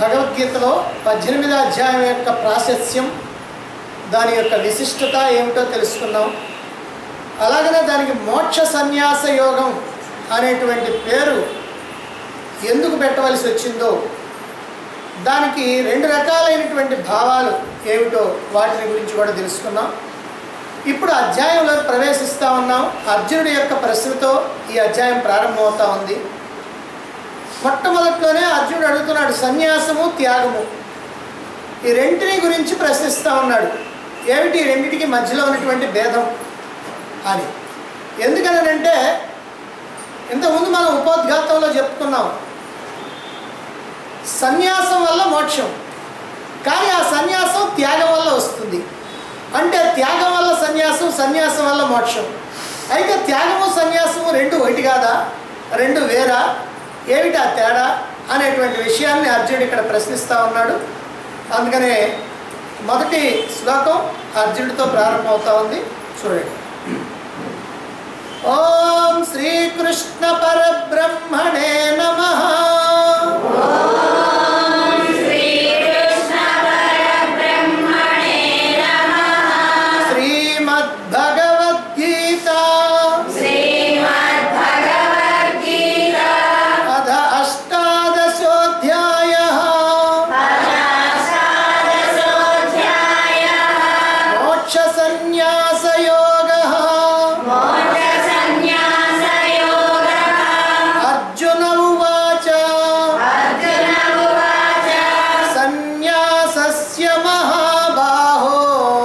భగవద్గీతలో పద్దెనిమిదో అధ్యాయం యొక్క ప్రాశస్యం దాని యొక్క విశిష్టత ఏమిటో తెలుసుకున్నాం అలాగనే దానికి మోక్ష సన్యాస యోగం అనేటువంటి పేరు ఎందుకు పెట్టవలసి వచ్చిందో దానికి రెండు రకాలైనటువంటి భావాలు ఏమిటో వాటిని గురించి కూడా తెలుసుకున్నాం ఇప్పుడు అధ్యాయంలో ప్రవేశిస్తూ ఉన్నాం అర్జునుడి యొక్క ప్రశ్నతో ఈ అధ్యాయం ప్రారంభమవుతా ఉంది మొట్టమొదట్లోనే అర్జునుడు అడుగుతున్నాడు సన్యాసము త్యాగము ఈ రెంటిని గురించి ప్రశ్నిస్తూ ఉన్నాడు ఏమిటి ఈ రెండింటికి మధ్యలో ఉన్నటువంటి భేదం అని ఎందుకనంటే ఇంతకుముందు మనం ఉపోద్ఘాతంలో చెప్పుకున్నాం సన్యాసం వల్ల మోక్షం కానీ ఆ సన్యాసం త్యాగం వల్ల వస్తుంది అంటే త్యాగం వల్ల సన్యాసం సన్యాసం వల్ల మోక్షం అయితే త్యాగము సన్యాసము రెండు ఒకటి కాదా రెండు వేరా ఏమిటి ఆ తేడా అనేటువంటి విషయాన్ని అర్జునుడు ఇక్కడ ప్రశ్నిస్తూ ఉన్నాడు అందుకనే మొదటి శ్లోకం అర్జునుడితో ప్రారంభమవుతా ఉంది చూడండి ఓం శ్రీకృష్ణ పరబ్రహ్మణే నమ శ్రీమద్భగవద్గీత అధ అష్టాదశోధ్యాయ మోక్ష సన్యాసయోగ అర్జున ఉవాచ సన్యాసస్య మహాబాహో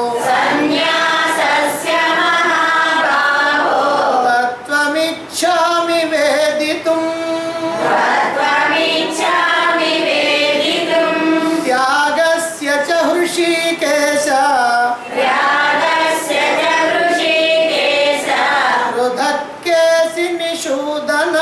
తత్వమిచ్ఛామి వేదితుం త్యాగస్య చ హృషీకేశ పృథక్కేసి నిషూదన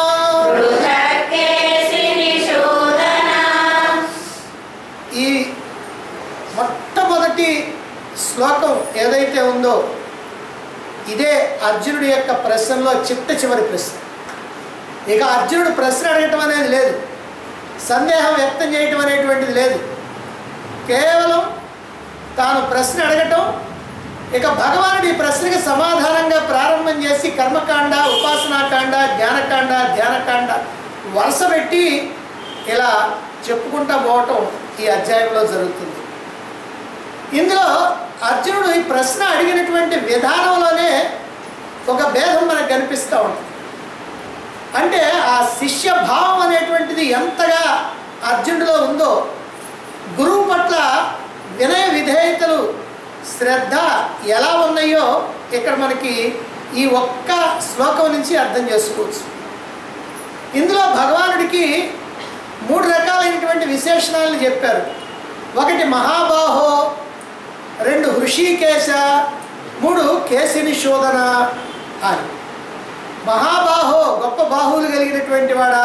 ఈ మొట్టమొదటి శ్లోకం ఏదైతే ఉందో ఇదే అర్జునుడి యొక్క ప్రశ్నలో చిట్ట చివరి ప్రశ్న ఇక అర్జునుడు ప్రశ్న అడగటం అనేది లేదు సందేహం వ్యక్తం చేయటం అనేటువంటిది లేదు కేవలం తాను ప్రశ్న అడగటం ఇక భగవానుడు ఈ ప్రశ్నకి సమాధానంగా ప్రారంభం చేసి కర్మకాండ ఉపాసనాకాండ జ్ఞానకాండ ధ్యానకాండ వరుస పెట్టి ఇలా చెప్పుకుంటా పోవటం ఈ అధ్యాయంలో జరుగుతుంది ఇందులో అర్జునుడు ఈ ప్రశ్న అడిగినటువంటి విధానంలోనే ఒక భేదం మనకు కనిపిస్తూ ఉంటుంది అంటే ఆ శిష్య భావం అనేటువంటిది ఎంతగా అర్జునుడిలో ఉందో గురువు పట్ల వినయ విధేయతలు శ్రద్ధ ఎలా ఉన్నాయో ఇక్కడ మనకి ఈ ఒక్క శ్లోకం నుంచి అర్థం చేసుకోవచ్చు ఇందులో భగవానుడికి మూడు రకాలైనటువంటి విశేషణాలను చెప్పారు ఒకటి మహాబాహో రెండు హృషికేశ మూడు కేశిని శోధన అని మహాబాహో గొప్ప బాహువులు కలిగినటువంటి వాడా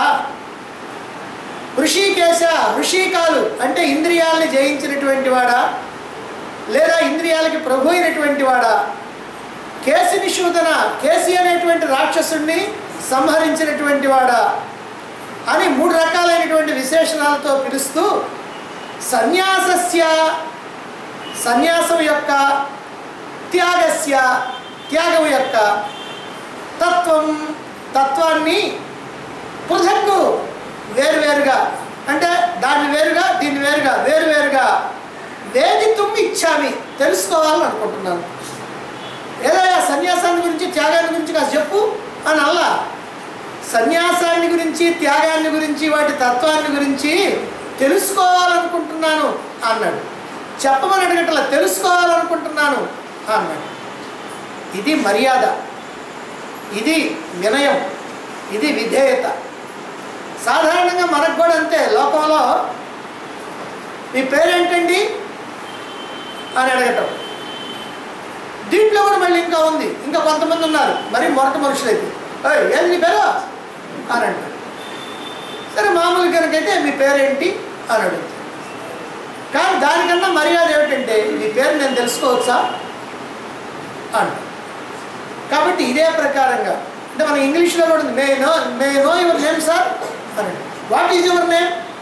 హృషికేశ హృషికాలు అంటే ఇంద్రియాలని జయించినటువంటి వాడా లేదా ఇంద్రియాలకి ప్రభు అయినటువంటి వాడా కేసి నిషూదన కేసి అనేటువంటి రాక్షసుణ్ణి సంహరించినటువంటి వాడా అని మూడు రకాలైనటువంటి విశేషణాలతో పిలుస్తూ సన్యాసస్య సన్యాసం యొక్క త్యాగస్య త్యాగం యొక్క తత్వం తత్వాన్ని పృథక్కు వేరువేరుగా అంటే దాన్ని వేరుగా దీన్ని వేరుగా వేరువేరుగా వేదితుం ఇచ్చామి తెలుసుకోవాలని అనుకుంటున్నాను ఏదైనా సన్యాసాన్ని గురించి త్యాగాన్ని గురించి కాస్త చెప్పు అని అల్లా సన్యాసాన్ని గురించి త్యాగాన్ని గురించి వాటి తత్వాన్ని గురించి తెలుసుకోవాలనుకుంటున్నాను అన్నాడు చెప్పమని అడగట్లా తెలుసుకోవాలనుకుంటున్నాను అన్నాడు ఇది మర్యాద ఇది వినయం ఇది విధేయత సాధారణంగా మనకు కూడా అంతే లోకంలో మీ పేరేంటండి అని అడగటం దీంట్లో కూడా మళ్ళీ ఇంకా ఉంది ఇంకా కొంతమంది ఉన్నారు మరి మొరట మనుషులైతే "ఏయ్, ఏం నీ పేరు అని అంటారు సరే మామూలు కనుకైతే మీ పేరేంటి అని అడుగుతారు కానీ దానికన్నా మర్యాద ఏమిటంటే మీ పేరు నేను తెలుసుకోవచ్చా అంట కాబట్టి ఇదే ప్రకారంగా అంటే మన ఇంగ్లీష్లో కూడా ఉంది may know may know your name sir అని వాట్ ఈజ్ యువర్ నేమ్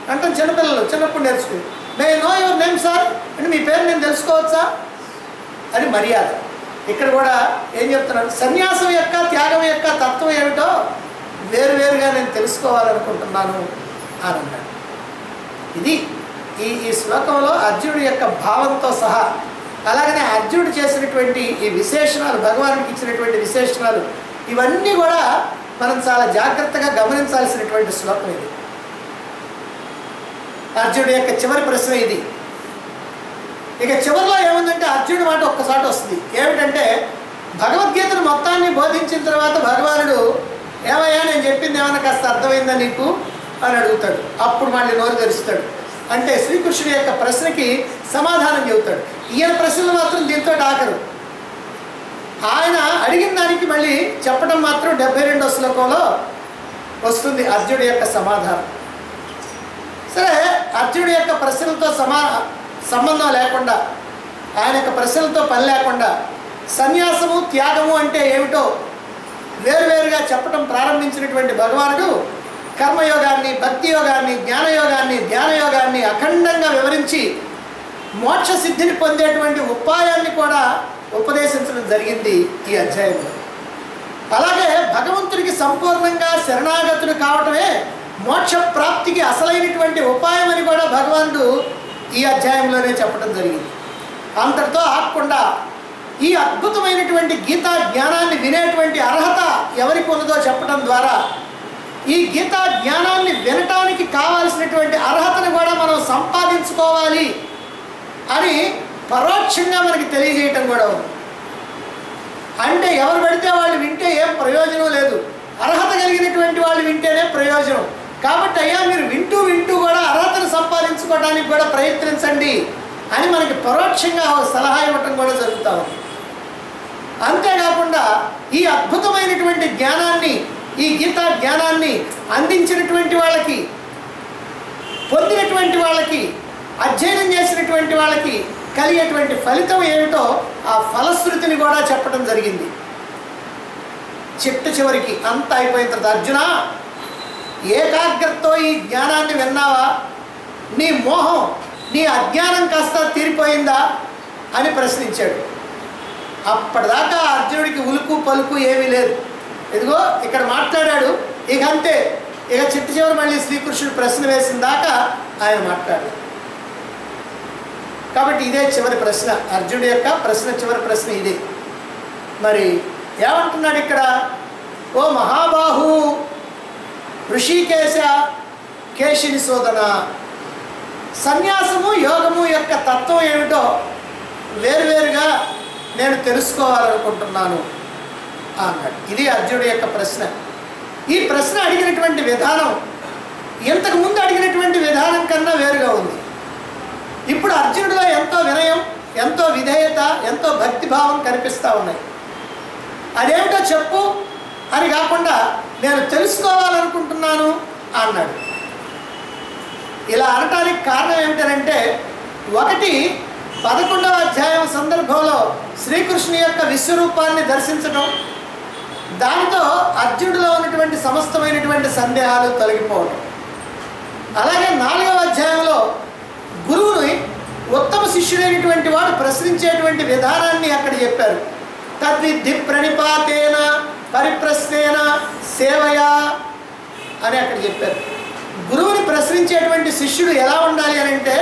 అంటాం చిన్నపిల్లలు చిన్నప్పుడు నేర్చుకుని may know your name sir అంటే మీ పేరు నేను తెలుసుకోవచ్చా అది మర్యాద ఇక్కడ కూడా ఏం చెప్తున్నాడు సన్యాసం యొక్క త్యాగం యొక్క తత్వం ఏమిటో వేరువేరుగా నేను తెలుసుకోవాలనుకుంటున్నాను అని అన్నాడు ఇది ఈ ఈ శ్లోకంలో అర్జునుడి యొక్క భావంతో సహా అలాగనే అర్జునుడు చేసినటువంటి ఈ విశేషణాలు భగవానుడికి ఇచ్చినటువంటి విశేషణాలు ఇవన్నీ కూడా మనం చాలా జాగ్రత్తగా గమనించాల్సినటువంటి శ్లోకం ఇది అర్జునుడి యొక్క చివరి ప్రశ్న ఇది ఇక చివరిలో ఏముందంటే అర్జునుడి మాట ఒక్కసారి వస్తుంది ఏమిటంటే భగవద్గీతను మొత్తాన్ని బోధించిన తర్వాత భగవానుడు ఏమయ్యా నేను చెప్పింది ఏమన్నా కాస్త అర్థమైందా నీకు అని అడుగుతాడు అప్పుడు మళ్ళీ నోరు తెరుస్తాడు అంటే శ్రీకృష్ణుడి యొక్క ప్రశ్నకి సమాధానం చెబుతాడు ఈయన ప్రశ్నలు మాత్రం దీంతో ఆఖరు ఆయన అడిగిన దానికి మళ్ళీ చెప్పడం మాత్రం డెబ్బై రెండో శ్లోకంలో వస్తుంది అర్జునుడి యొక్క సమాధానం సరే అర్జునుడి యొక్క ప్రశ్నలతో సమా సంబంధం లేకుండా ఆయన యొక్క ప్రశ్నలతో పని లేకుండా సన్యాసము త్యాగము అంటే ఏమిటో వేరువేరుగా చెప్పడం ప్రారంభించినటువంటి భగవానుడు కర్మయోగాన్ని భక్తి యోగాన్ని జ్ఞానయోగాన్ని ధ్యానయోగాన్ని అఖండంగా వివరించి మోక్ష సిద్ధిని పొందేటువంటి ఉపాయాన్ని కూడా ఉపదేశించడం జరిగింది ఈ అధ్యాయంలో అలాగే భగవంతుడికి సంపూర్ణంగా శరణాగతుడు కావటమే మోక్ష ప్రాప్తికి అసలైనటువంటి ఉపాయం అని కూడా భగవానుడు ఈ అధ్యాయంలోనే చెప్పడం జరిగింది అంతటితో ఆగకుండా ఈ అద్భుతమైనటువంటి గీతా జ్ఞానాన్ని వినేటువంటి అర్హత ఎవరికి ఉన్నదో చెప్పడం ద్వారా ఈ గీతా జ్ఞానాన్ని వినటానికి కావాల్సినటువంటి అర్హతను కూడా మనం సంపాదించుకోవాలి అని పరోక్షంగా మనకి తెలియజేయటం కూడా ఉంది అంటే ఎవరు పెడితే వాళ్ళు వింటే ఏం ప్రయోజనం లేదు అర్హత కలిగినటువంటి వాళ్ళు వింటేనే ప్రయోజనం కాబట్టి అయ్యా మీరు వింటూ వింటూ కూడా అర్హతను సంపాదించుకోవడానికి కూడా ప్రయత్నించండి అని మనకి పరోక్షంగా ఒక సలహా ఇవ్వటం కూడా జరుగుతూ ఉంది అంతేకాకుండా ఈ అద్భుతమైనటువంటి జ్ఞానాన్ని ఈ గీతా జ్ఞానాన్ని అందించినటువంటి వాళ్ళకి పొందినటువంటి వాళ్ళకి అధ్యయనం చేసినటువంటి వాళ్ళకి కలిగేటువంటి ఫలితం ఏమిటో ఆ ఫలశ్రుతిని కూడా చెప్పడం జరిగింది చిట్ట చివరికి అంత అయిపోయిన తర్వాత అర్జున ఏకాగ్రతతో ఈ జ్ఞానాన్ని విన్నావా నీ మోహం నీ అజ్ఞానం కాస్త తీరిపోయిందా అని ప్రశ్నించాడు అప్పటిదాకా అర్జునుడికి ఉలుకు పలుకు ఏమీ లేదు ఇదిగో ఇక్కడ మాట్లాడాడు ఇక అంతే ఇక చిట్ట చివరి మళ్ళీ శ్రీకృష్ణుడు ప్రశ్న వేసిన దాకా ఆయన మాట్లాడాడు కాబట్టి ఇదే చివరి ప్రశ్న అర్జునుడి యొక్క ప్రశ్న చివరి ప్రశ్న ఇదే మరి ఏమంటున్నాడు ఇక్కడ ఓ మహాబాహు ఋషికేశ కేశిని శోధన సన్యాసము యోగము యొక్క తత్వం ఏమిటో వేరువేరుగా నేను తెలుసుకోవాలనుకుంటున్నాను అన్నాడు ఇది అర్జునుడి యొక్క ప్రశ్న ఈ ప్రశ్న అడిగినటువంటి విధానం ఇంతకు ముందు అడిగినటువంటి విధానం కన్నా వేరుగా ఉంది ఇప్పుడు అర్జునుడిలో ఎంతో వినయం ఎంతో విధేయత ఎంతో భక్తిభావం కనిపిస్తూ ఉన్నాయి అదేమిటో చెప్పు అని కాకుండా నేను తెలుసుకోవాలనుకుంటున్నాను అన్నాడు ఇలా అనటానికి కారణం ఏమిటంటే ఒకటి పదకొండవ అధ్యాయం సందర్భంలో శ్రీకృష్ణు యొక్క విశ్వరూపాన్ని దర్శించడం దానితో అర్జునుడిలో ఉన్నటువంటి సమస్తమైనటువంటి సందేహాలు తొలగిపోవడం అలాగే నాలుగవ అధ్యాయంలో గురువుని ఉత్తమ శిష్యుడైనటువంటి వాడు ప్రశ్నించేటువంటి విధానాన్ని అక్కడ చెప్పారు తద్విద్ధి ప్రణిపాతేన పరిప్రశ్నేన సేవయా అని అక్కడ చెప్పారు గురువుని ప్రశ్నించేటువంటి శిష్యుడు ఎలా ఉండాలి అని అంటే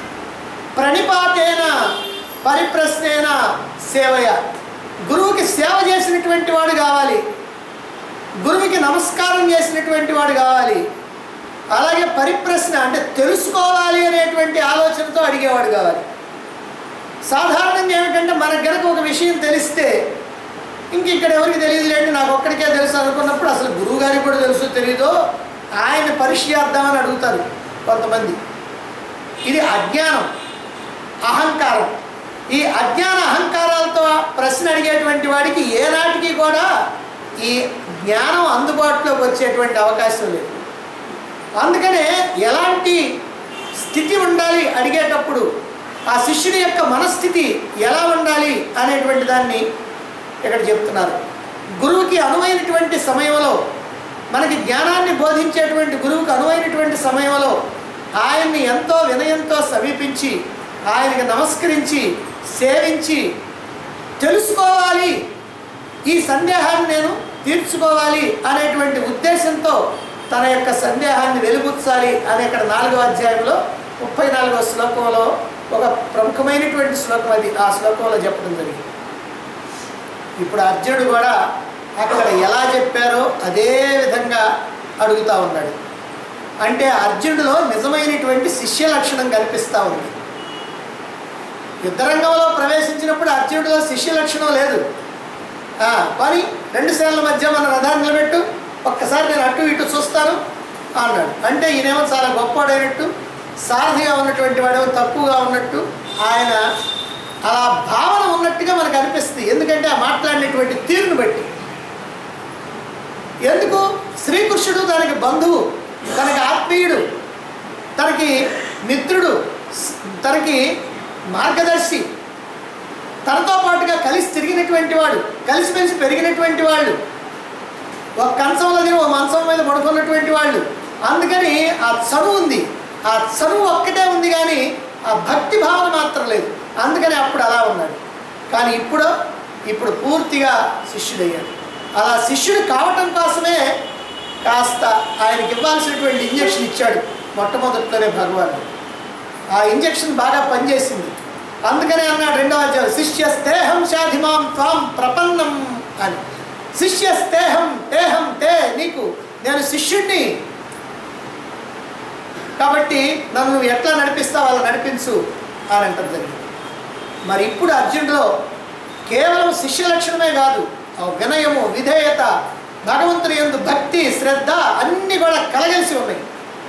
ప్రణిపాతేన పరిప్రశ్నేన సేవయ గురువుకి సేవ చేసినటువంటి వాడు కావాలి గురువుకి నమస్కారం చేసినటువంటి వాడు కావాలి అలాగే పరిప్రశ్న అంటే తెలుసుకోవాలి అనేటువంటి ఆలోచనతో అడిగేవాడు కావాలి సాధారణంగా ఏమిటంటే మనకు గనక ఒక విషయం తెలిస్తే ఇంక ఇక్కడ ఎవరికి తెలియదు లేండి నాకు ఒక్కడికే తెలుసు అనుకున్నప్పుడు అసలు గురువు గారికి కూడా తెలుసో తెలీదో ఆయన పరీక్ష చేద్దామని అడుగుతారు కొంతమంది ఇది అజ్ఞానం అహంకారం ఈ అజ్ఞాన అహంకారాలతో ప్రశ్న అడిగేటువంటి వాడికి ఏనాటికి కూడా ఈ జ్ఞానం అందుబాటులోకి వచ్చేటువంటి అవకాశం లేదు అందుకనే ఎలాంటి స్థితి ఉండాలి అడిగేటప్పుడు ఆ శిష్యుడి యొక్క మనస్థితి ఎలా ఉండాలి అనేటువంటి దాన్ని ఇక్కడ చెప్తున్నారు గురువుకి అనువైనటువంటి సమయంలో మనకి జ్ఞానాన్ని బోధించేటువంటి గురువుకి అనువైనటువంటి సమయంలో ఆయన్ని ఎంతో వినయంతో సమీపించి ఆయనకి నమస్కరించి సేవించి తెలుసుకోవాలి ఈ సందేహాన్ని నేను తీర్చుకోవాలి అనేటువంటి ఉద్దేశంతో తన యొక్క సందేహాన్ని వెలుగుచ్చాలి అని ఇక్కడ నాలుగో అధ్యాయంలో ముప్పై నాలుగో శ్లోకంలో ఒక ప్రముఖమైనటువంటి శ్లోకం అది ఆ శ్లోకంలో చెప్పడం జరిగింది ఇప్పుడు అర్జునుడు కూడా అక్కడ ఎలా చెప్పారో అదే విధంగా అడుగుతా ఉన్నాడు అంటే అర్జునుడిలో నిజమైనటువంటి శిష్య లక్షణం కనిపిస్తూ ఉంది యుద్ధరంగంలో ప్రవేశించినప్పుడు అర్జునుడిలో శిష్య లక్షణం లేదు ఆ, కానీ రెండు సేనల మధ్య మన రథాన్ని నిలబెట్టు ఒక్కసారి నేను అటు ఇటు చూస్తాను అన్నాడు అంటే ఈయనేమో చాలా గొప్పవాడైనట్టు సారథిగా ఉన్నటువంటి వాడేమో తక్కువగా ఉన్నట్టు ఆయన అలా భావన ఉన్నట్టుగా మనకు అనిపిస్తుంది ఎందుకంటే ఆ మాట్లాడినటువంటి తీరును బట్టి ఎందుకు శ్రీకృష్ణుడు తనకి బంధువు తనకి ఆత్మీయుడు తనకి మిత్రుడు స్- తనకి మార్గదర్శి తనతో పాటుగా కలిసి తిరిగినటువంటి వాడు కలిసిమెలిసి పెరిగినటువంటి వాళ్ళు ఒక కంచంలో తిని ఒక మంచం మీద పడుకున్నటువంటి వాళ్ళు అందుకని ఆ చనువు ఉంది ఆ చనువు ఒక్కటే ఉంది కానీ ఆ భక్తి భావన మాత్రం లేదు అందుకని అప్పుడు అలా ఉన్నాడు కానీ ఇప్పుడు ఇప్పుడు పూర్తిగా శిష్యుడయ్యాడు అలా శిష్యుడు కావటం కోసమే కాస్త ఆయనకి ఇవ్వాల్సినటువంటి ఇంజక్షన్ ఇచ్చాడు మొట్టమొదట్లోనే భగవానుడు ఆ ఇంజక్షన్ బాగా పనిచేసింది అందుకనే అన్నాడు రెండవ అధ్యాయం శిష్యస్తేహం శాధిమాం త్వాం ప్రపన్నం అని శిష్యస్తేహం తేహం తే నీకు నేను శిష్యుణ్ణి కాబట్టి నన్ను నువ్వు ఎట్లా నడిపిస్తావు అలా నడిపించు అని అంటది జరిగింది మరి ఇప్పుడు అర్జునుడిలో కేవలం శిష్య లక్షణమే కాదు ఆ వినయము విధేయత భగవంతుని యందు భక్తి శ్రద్ధ అన్నీ కూడా కలగలిసి ఉన్నాయి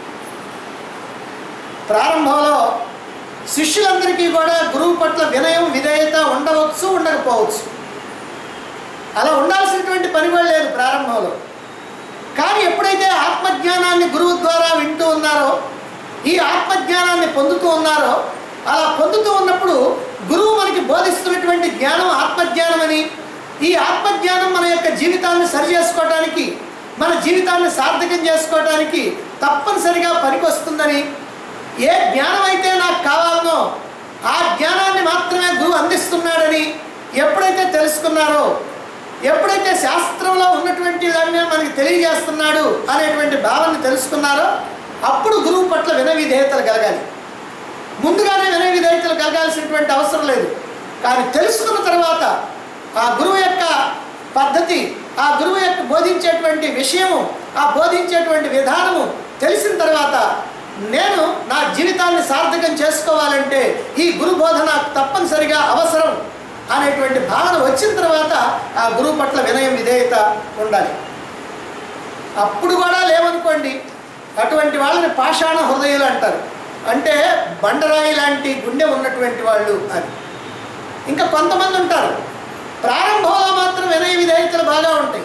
ప్రారంభంలో శిష్యులందరికీ కూడా గురువు పట్ల వినయం విధేయత ఉండవచ్చు ఉండకపోవచ్చు అలా ఉండాల్సినటువంటి పని కూడా లేదు ప్రారంభంలో కానీ ఎప్పుడైతే ఆత్మజ్ఞానాన్ని గురువు ద్వారా వింటూ ఉన్నారో ఈ ఆత్మజ్ఞానాన్ని పొందుతూ ఉన్నారో అలా పొందుతూ ఉన్నప్పుడు గురువు మనకి బోధిస్తున్నటువంటి జ్ఞానం ఆత్మజ్ఞానమని ఈ ఆత్మజ్ఞానం మన యొక్క జీవితాన్ని సరి చేసుకోవడానికి మన జీవితాన్ని సార్థకం చేసుకోవడానికి తప్పనిసరిగా పనికొస్తుందని ఏ జ్ఞానం అయితే నాకు కావాలనో ఆ జ్ఞానాన్ని మాత్రమే గురువు అందిస్తున్నాడని ఎప్పుడైతే తెలుసుకున్నారో ఎప్పుడైతే శాస్త్రంలో ఉన్నటువంటి దాన్ని మనకి తెలియజేస్తున్నాడు అనేటువంటి భావాన్ని తెలుసుకున్నారో అప్పుడు గురువు పట్ల విన విధేయతలు కలగాలి ముందుగానే విన విధేయతలు కలగాల్సినటువంటి అవసరం లేదు కానీ తెలుసుకున్న తర్వాత ఆ గురువు యొక్క పద్ధతి ఆ గురువు యొక్క బోధించేటువంటి విషయము ఆ బోధించేటువంటి విధానము తెలిసిన తర్వాత నేను నా జీవితాన్ని సార్థకం చేసుకోవాలంటే ఈ గురు బోధ నాకు తప్పనిసరిగా అవసరం అనేటువంటి భావన వచ్చిన తర్వాత ఆ గురువు పట్ల వినయం విధేయత ఉండాలి అప్పుడు కూడా లేవనుకోండి అటువంటి వాళ్ళని పాషాణ హృదయులు అంటారు అంటే బండరాయి లాంటి గుండె ఉన్నటువంటి వాళ్ళు అని ఇంకా కొంతమంది ఉంటారు ప్రారంభంలో మాత్రం వినయ విధేయతలు బాగా ఉంటాయి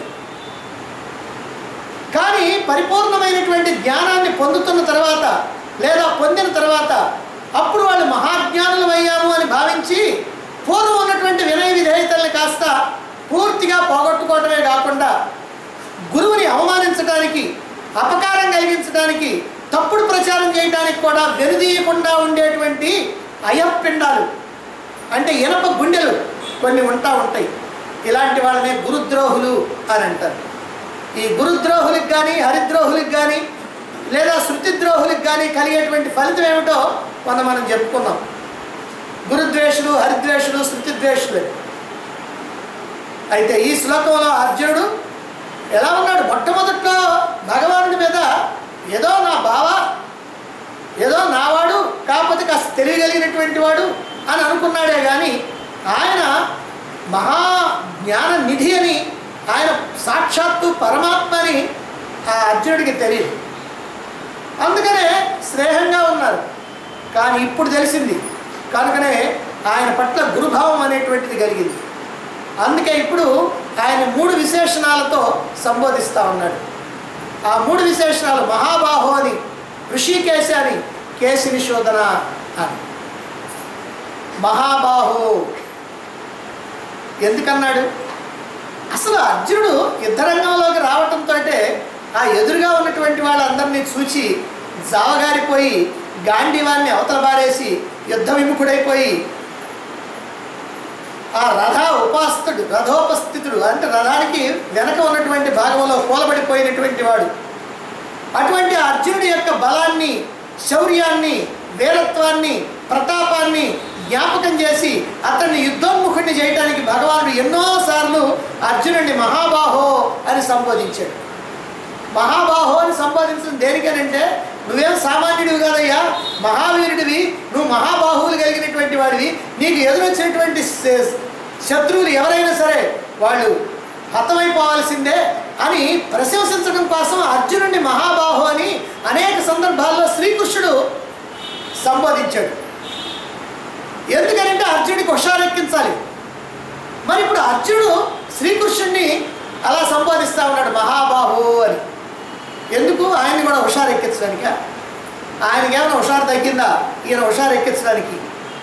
కానీ పరిపూర్ణమైనటువంటి జ్ఞానాన్ని పొందుతున్న తర్వాత లేదా పొందిన తర్వాత అప్పుడు వాళ్ళు మహాజ్ఞానులు అయ్యాము అని భావించి పూర్వం ఉన్నటువంటి వినయ విధేయతల్ని కాస్త పూర్తిగా పోగొట్టుకోవటమే కాకుండా గురువుని అవమానించడానికి అపకారం కలిగించడానికి తప్పుడు ప్రచారం చేయడానికి కూడా వెనుదీయకుండా ఉండేటువంటి అయపిండాలు అంటే ఇనప గుండెలు కొన్ని ఉంటా ఉంటాయి ఇలాంటి వాళ్ళని గురుద్రోహులు అని అంటారు ఈ గురుద్రోహులకు కానీ హరిద్రోహులకు కానీ లేదా శృతిద్రోహులకు కానీ కలిగేటువంటి ఫలితం ఏమిటో మొన్న మనం చెప్పుకున్నాం గురుద్వేషులు హరిద్వేషులు శృతిద్వేషులు అయితే ఈ శ్లోకంలో అర్జునుడు ఎలా ఉన్నాడు మొట్టమొదట్లో భగవానుడి మీద ఏదో నా బావ ఏదో నావాడు కాకపోతే కాస్త తెలియగలిగినటువంటి వాడు అని అనుకున్నాడే కానీ ఆయన మహా జ్ఞాన నిధి అని ఆయన సాక్షాత్తు పరమాత్మ అని ఆ అర్జునుడికి తెలియదు అందుకనే స్నేహంగా ఉన్నారు కానీ ఇప్పుడు తెలిసింది కనుకనే ఆయన పట్ల గురుభావం అనేటువంటిది కలిగింది అందుకే ఇప్పుడు ఆయన మూడు విశేషణాలతో సంబోధిస్తూ ఉన్నాడు ఆ మూడు విశేషణాలు మహాబాహు అని ఋషికేశ అని కేశిని శోధన అని మహాబాహు ఎందుకన్నాడు అసలు అర్జునుడు యుద్ధరంగంలోకి రావటంతో ఆ ఎదురుగా ఉన్నటువంటి వాళ్ళందరినీ చూచి జావగారిపోయి గాంధీవాన్ని అవతల బారేసి యుద్ధ విముఖుడైపోయి ఆ రథ ఉపాస్తుడు రథోపస్థితుడు అంటే రథానికి వెనక ఉన్నటువంటి భాగంలో కూలబడిపోయినటువంటి వాడు అటువంటి అర్జునుడి యొక్క బలాన్ని శౌర్యాన్ని వీరత్వాన్ని ప్రతాపాన్ని జ్ఞాపకం చేసి అతన్ని యుద్ధోన్ముఖుడిని చేయడానికి భగవానుడు ఎన్నోసార్లు అర్జునుడిని మహాబాహో అని సంబోధించాడు మహాబాహో అని సంబోధించడం దేనికనంటే నువ్వేం సామాన్యుడివి కాదయ్యా మహావీరుడివి నువ్వు మహాబాహువులు కలిగినటువంటి వాడివి నీకు ఎదురొచ్చినటువంటి శ- శత్రువులు ఎవరైనా సరే వాళ్ళు హతమైపోవాల్సిందే అని ప్రశంసించడం కోసం అర్జునుడిని మహాబాహు అని అనేక సందర్భాల్లో శ్రీకృష్ణుడు సంబోధించాడు ఎందుకనంటే అర్జునుడికి హుషారెక్కించాలి మరి ఇప్పుడు అర్జునుడు శ్రీకృష్ణుడిని అలా సంబోధిస్తూ ఉన్నాడు మహాబాహు అని ఎందుకు ఆయన్ని కూడా హుషారెక్కించడానిక ఆయనకి ఏమైనా హుషారు తగ్గిందా ఈయన హుషారెక్కించడానికి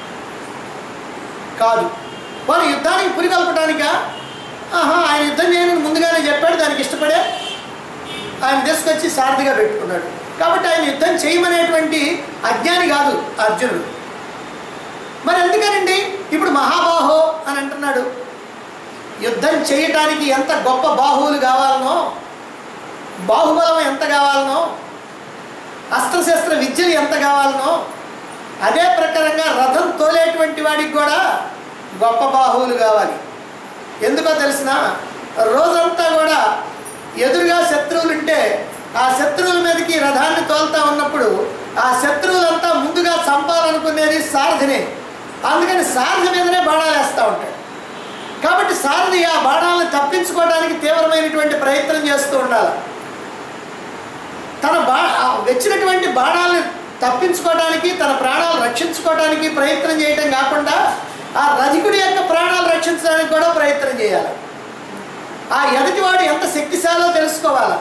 కాదు వారు యుద్ధానికి పురిగల్పడానిక ఆహా ఆయన యుద్ధం చేయని ముందుగానే చెప్పాడు దానికి ఇష్టపడే ఆయన తీసుకొచ్చి సారథిగా పెట్టుకున్నాడు కాబట్టి ఆయన యుద్ధం చేయమనేటువంటి అజ్ఞాని కాదు అర్జునుడు మరి ఎందుకనండి ఇప్పుడు మహాబాహో అని అంటున్నాడు యుద్ధం చేయటానికి ఎంత గొప్ప బాహువులు కావాలనో బాహుబలం ఎంత కావాలనో అస్త్రశస్త్ర విద్యలు ఎంత కావాలనో అదే ప్రకారంగా రథం తోలేటువంటి వాడికి కూడా గొప్ప బాహువులు కావాలి ఎందుకో తెలిసిన రోజంతా కూడా ఎదురుగా శత్రువులు ఉంటే ఆ శత్రువుల మీదకి రథాన్ని తోలుతా ఉన్నప్పుడు ఆ శత్రువులంతా ముందుగా చంపాలనుకునేది సారథినే అందుకని సారథి మీదనే బాణాలు వేస్తూ ఉంటాడు కాబట్టి సారథి ఆ బాణాలను తప్పించుకోవడానికి తీవ్రమైనటువంటి ప్రయత్నం చేస్తూ ఉండాలి తన బా ఆ వచ్చినటువంటి బాణాలను తప్పించుకోవడానికి తన ప్రాణాలు రక్షించుకోవడానికి ప్రయత్నం చేయటం కాకుండా ఆ రధికుడి యొక్క ప్రాణాలు రక్షించడానికి కూడా ప్రయత్నం చేయాలి ఆ ఎదుటివాడు ఎంత శక్తిశాలో తెలుసుకోవాలి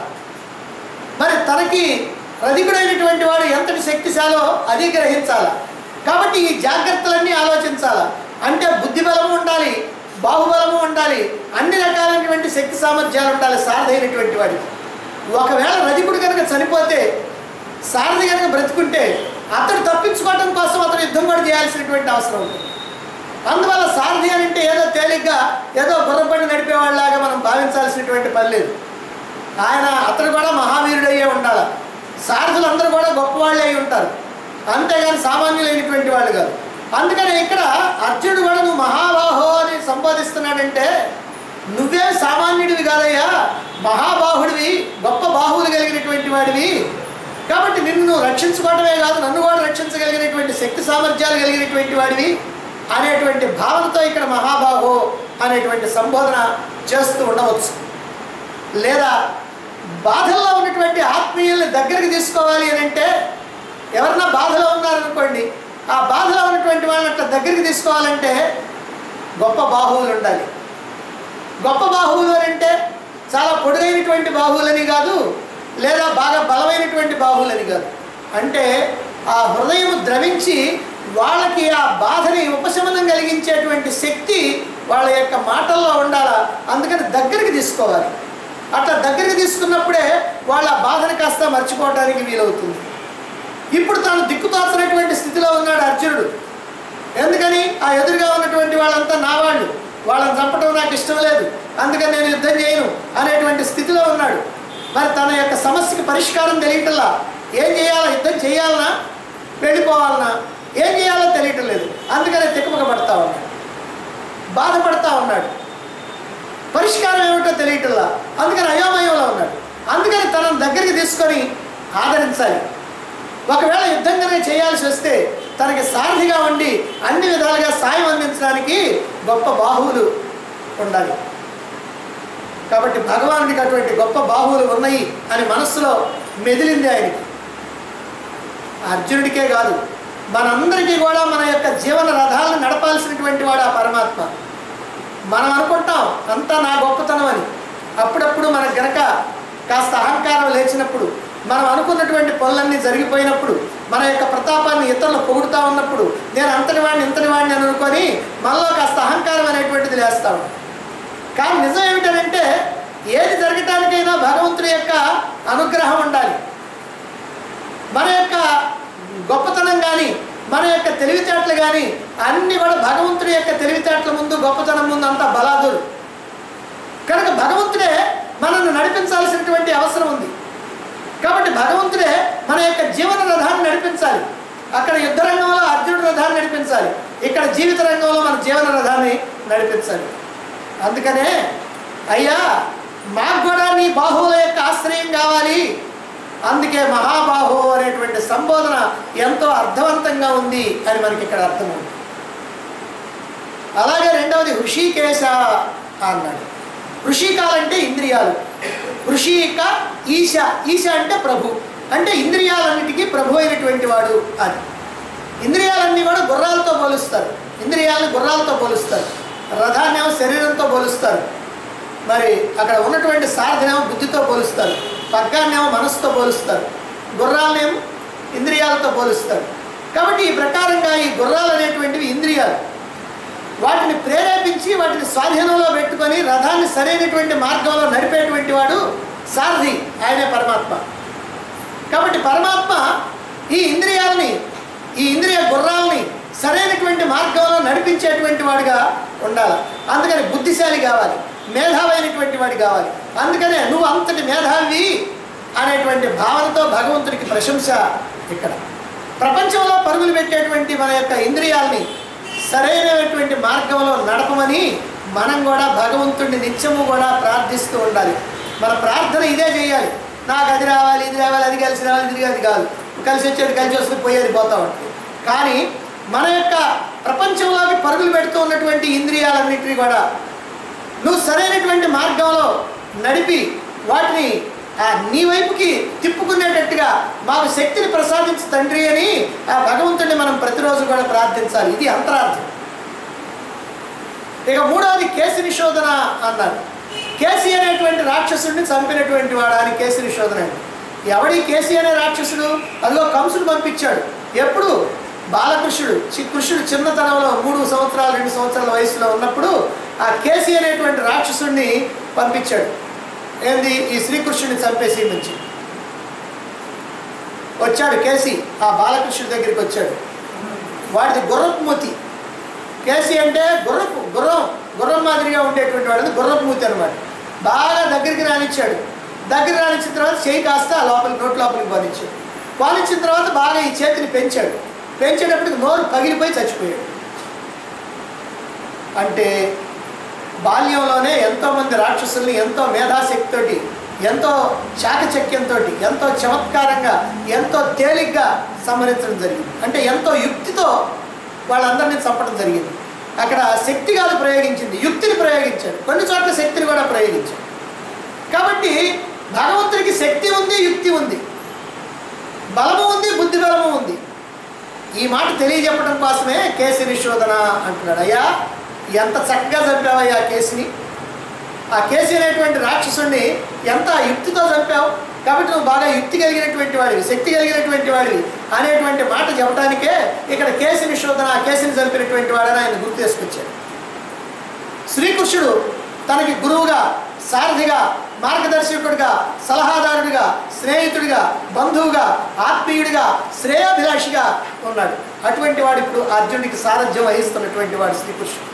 మరి తనకి రధికుడైనటువంటి వాడు ఎంతటి శక్తిశాలో అది గ్రహించాలి కాబట్టి ఈ జాగ్రత్తలన్నీ ఆలోచించాలి అంటే బుద్ధి బలము ఉండాలి బాహుబలము ఉండాలి అన్ని రకాలైనటువంటి శక్తి సామర్థ్యాలు ఉండాలి సారథైనటువంటి వాడికి ఒకవేళ రధికుడు కనుక చనిపోతే సారథి కనుక బ్రతుకుంటే అతడు తప్పించుకోవడం కోసం అతను యుద్ధం కూడా చేయాల్సినటువంటి అవసరం ఉంటుంది అందువల్ల సారథి అని అంటే ఏదో తేలిగ్గా ఏదో గుర్రబండి నడిపేవాళ్ళలాగా మనం భావించాల్సినటువంటి పని లేదు ఆయన అతడు కూడా మహావీరుడయ్యే ఉండాలి సారథులు అందరూ కూడా గొప్పవాళ్ళే అయి ఉంటారు అంతేగాని సామాన్యులైనటువంటి వాళ్ళు కాదు అందుకని ఇక్కడ అర్జునుడు కూడా నువ్వు మహాబాహో అని సంబోధిస్తున్నాడంటే నువ్వే సామాన్యుడివి కాదయ్యా మహాబాహుడివి గొప్ప బాహువులు కలిగినటువంటి వాడివి కాబట్టి నిన్ను నువ్వు రక్షించుకోవడమే కాదు నన్ను కూడా రక్షించగలిగినటువంటి శక్తి సామర్థ్యాలు కలిగినటువంటి వాడివి అనేటువంటి భావనతో ఇక్కడ మహాబాహో అనేటువంటి సంబోధన చేస్తూ ఉండవచ్చు లేదా బాధల్లో ఉన్నటువంటి ఆత్మీయుల్ని దగ్గరికి తీసుకోవాలి అని అంటే ఎవరన్నా బాధలో ఉన్నారనుకోండి ఆ బాధలో ఉన్నటువంటి వాళ్ళని అట్లా దగ్గరికి తీసుకోవాలంటే గొప్ప బాహువులు ఉండాలి గొప్ప బాహువులు అని అంటే చాలా పొడుగైనటువంటి బాహువులని కాదు లేదా బాగా బలమైనటువంటి బాహువులని కాదు అంటే ఆ హృదయం ద్రవించి వాళ్ళకి ఆ బాధని ఉపశమనం కలిగించేటువంటి శక్తి వాళ్ళ యొక్క మాటల్లో ఉండాలా అందుకని దగ్గరికి తీసుకోవాలి అట్లా దగ్గరికి తీసుకున్నప్పుడే వాళ్ళ బాధని కాస్త మర్చిపోవడానికి వీలవుతుంది ఇప్పుడు తాను దిక్కుతోచినటువంటి స్థితిలో ఉన్నాడు అర్జునుడు ఎందుకని ఆ ఎదురుగా ఉన్నటువంటి వాళ్ళంతా నా వాళ్ళు వాళ్ళని చంపడం నాకు ఇష్టం లేదు అందుకని నేను యుద్ధం చేయను అనేటువంటి స్థితిలో ఉన్నాడు మరి తన యొక్క సమస్యకి పరిష్కారం తెలియటంలా ఏం చేయాలా యుద్ధం చేయాలనా వెళ్ళిపోవాలనా ఏం చేయాలో తెలియటం లేదు అందుకని తిక్కమక పడతా ఉన్నాడు బాధపడతా ఉన్నాడు పరిష్కారం ఏమిటో తెలియటంలా అందుకని అయోమయంలో ఉన్నాడు అందుకని తనను దగ్గరికి తీసుకొని ఆదరించాలి ఒకవేళ యుద్ధం కనుక చేయాల్సి వస్తే తనకి సారథిగా ఉండి అన్ని విధాలుగా సాయం అందించడానికి గొప్ప బాహువులు ఉండాలి కాబట్టి భగవానుడికి అటువంటి గొప్ప బాహువులు ఉన్నాయి అని మనస్సులో మెదిలింది ఆయనకి అర్జునుడికే కాదు మనందరికీ కూడా మన యొక్క జీవన రథాలను నడపాల్సినటువంటి వాడు ఆ పరమాత్మ మనం అనుకుంటాం అంతా నా గొప్పతనం అని అప్పుడప్పుడు మనకు గనక కాస్త అహంకారం లేచినప్పుడు మనం అనుకున్నటువంటి పనులన్నీ జరిగిపోయినప్పుడు మన యొక్క ప్రతాపాన్ని ఇతరులు పొగుడుతూ ఉన్నప్పుడు నేను అంతటి వాడిని ఇంతటి వాడిని అని అనుకొని మనలో కాస్త అహంకారం అనేటువంటిది లేస్తాం కానీ నిజం ఏమిటంటే ఏది జరగటానికైనా భగవంతుడి యొక్క అనుగ్రహం ఉండాలి మన యొక్క గొప్పతనం తెలివితేటలు కానీ అన్ని కూడా భగవంతుడి యొక్క తెలివితేటల ముందు గొప్పతనం ముందు అంతా బలాదురు కనుక భగవంతుడే మనల్ని నడిపించాల్సినటువంటి అవసరం ఉంది కాబట్టి భగవంతుడే మన యొక్క జీవన రథాన్ని నడిపించాలి అక్కడ యుద్ధ రంగంలో అర్జునుడి రథాన్ని నడిపించాలి ఇక్కడ జీవిత రంగంలో మన జీవన రథాన్ని నడిపించాలి అందుకనే అయ్యా మాకు కూడా నీ బాహువుల యొక్క ఆశ్రయం కావాలి అందుకే మహాబాహు అనేటువంటి సంబోధన ఎంతో అర్థవంతంగా ఉంది అని మనకి ఇక్కడ అర్థమవుతుంది అలాగే రెండవది హృషికేశ అన్నాడు ఋషికాలంటే ఇంద్రియాలు ఋషిక ఈశ ఈశ అంటే ప్రభు అంటే ఇంద్రియాలన్నిటికీ ప్రభు అయినటువంటి వాడు అని ఇంద్రియాలన్నీ కూడా గుర్రాలతో పోలుస్తారు ఇంద్రియాలను గుర్రాలతో పోలుస్తారు రథాన్నేమో శరీరంతో పోలుస్తారు మరి అక్కడ ఉన్నటువంటి సారథనేమో బుద్ధితో పోలుస్తారు పగ్గాన్నేమో మనసుతో పోలుస్తారు గుర్రాలనేమో ఇంద్రియాలతో పోలుస్తారు కాబట్టి ఈ ప్రకారంగా ఈ గుర్రాలు అనేటువంటివి ఇంద్రియాలు వాటిని ప్రేరేపించి వాటిని స్వాధీనంలో పెట్టుకొని రథాన్ని సరైనటువంటి మార్గంలో నడిపేటువంటి వాడు సారథి ఆయనే పరమాత్మ కాబట్టి పరమాత్మ ఈ ఇంద్రియాలని ఈ ఇంద్రియ గుర్రాలని సరైనటువంటి మార్గంలో నడిపించేటువంటి వాడిగా ఉండాలి అందుకని బుద్ధిశాలి కావాలి మేధావైనటువంటి వాడు కావాలి అందుకనే నువ్వు అంతటి మేధావి అనేటువంటి భావనతో భగవంతుడికి ప్రశంస ఇక్కడ ప్రపంచంలో పరుగులు పెట్టేటువంటి మన యొక్క ఇంద్రియాలని సరైనటువంటి మార్గంలో నడపమని మనం కూడా భగవంతుడిని నిత్యము కూడా ప్రార్థిస్తూ ఉండాలి మన ప్రార్థన ఇదే చేయాలి నాకు అది రావాలి ఇది రావాలి అది కలిసి రావాలి ఇది అది కాదు కలిసి వచ్చేది కలిసి వస్తే పోయేది పోతా ఉంటుంది కానీ మన యొక్క ప్రపంచంలోకి పరుగులు పెడుతూ ఉన్నటువంటి ఇంద్రియాలన్నింటినీ కూడా నువ్వు సరైనటువంటి మార్గంలో నడిపి వాటిని ఆ నీ వైపుకి తిప్పుకునేటట్టుగా మాకు శక్తిని ప్రసాదించు తండ్రి అని ఆ భగవంతుడిని మనం ప్రతిరోజు కూడా ప్రార్థించాలి ఇది అంతరార్థం ఇక మూడవది కేసు నిషోధన అన్నారు కేసి అనేటువంటి రాక్షసుడిని చంపినటువంటి వాడు అని కేసు నిషోధన అండి ఎవడి కేసి అనే రాక్షసుడు అదిగో కంసుడు పంపించాడు ఎప్పుడు బాలకృష్ణుడు చి కృష్ణుడు చిన్నతనంలో మూడు సంవత్సరాలు రెండు సంవత్సరాల వయసులో ఉన్నప్పుడు ఆ కేసి అనేటువంటి రాక్షసుడిని పంపించాడు ఏంది ఈ శ్రీకృష్ణుడిని చంపేసి నుంచి వచ్చాడు కేసి ఆ బాలకృష్ణుడి దగ్గరికి వచ్చాడు వాడిది గుర్రపు మూతి కేసి అంటే గుర్రపు గుర్రం గుర్రం మాదిరిగా ఉండేటువంటి వాడిది గుర్రపు మూతి అనమాట బాగా దగ్గరికి రానిచ్చాడు దగ్గర రానిచ్చిన తర్వాత చేయి కాస్త ఆ లోపలికి నోటి లోపలికి పాలించాడు పాలించిన తర్వాత బాగా ఈ చేతిని పెంచాడు పెంచేటప్పటికి నోరు పగిలిపోయి చచ్చిపోయాడు అంటే బాల్యంలోనే ఎంతోమంది రాక్షసుల్ని ఎంతో మేధాశక్తితోటి ఎంతో చాకచక్యంతో ఎంతో చమత్కారంగా ఎంతో తేలిగ్గా సంహరించడం జరిగింది అంటే ఎంతో యుక్తితో వాళ్ళందరినీ చంపడం జరిగింది అక్కడ శక్తి కాదు ప్రయోగించింది యుక్తిని ప్రయోగించాడు కొన్ని చోట్ల శక్తిని కూడా ప్రయోగించాడు కాబట్టి భగవంతుడికి శక్తి ఉంది యుక్తి ఉంది బలము ఉంది బుద్ధి బలము ఉంది ఈ మాట తెలియజెప్పడం కోసమే కేసు నిషోధన అంటున్నాడు అయ్యా ఎంత చక్కగా చంపావయ్యా ఆ కేసుని ఆ కేసు అనేటువంటి రాక్షసుడిని ఎంత యుక్తితో చంపావు కాబట్టి నువ్వు బాగా యుక్తి కలిగినటువంటి వాడివి శక్తి కలిగినటువంటి వాడివి అనేటువంటి మాట చెప్పడానికే ఇక్కడ కేసు నిషోధన ఆ కేసుని చంపినటువంటి వాడని ఆయన గుర్తు చేసుకొచ్చాడు శ్రీకృష్ణుడు తనకి గురువుగా సారథిగా మార్గదర్శకుడిగా సలహాదారుడిగా స్నేహితుడిగా బంధువుగా ఆత్మీయుడిగా శ్రేయాభిలాషిగా ఉన్నాడు అటువంటి వాడు ఇప్పుడు అర్జునుడికి సారథ్యం వహిస్తున్నటువంటి వాడు శ్రీకృష్ణుడు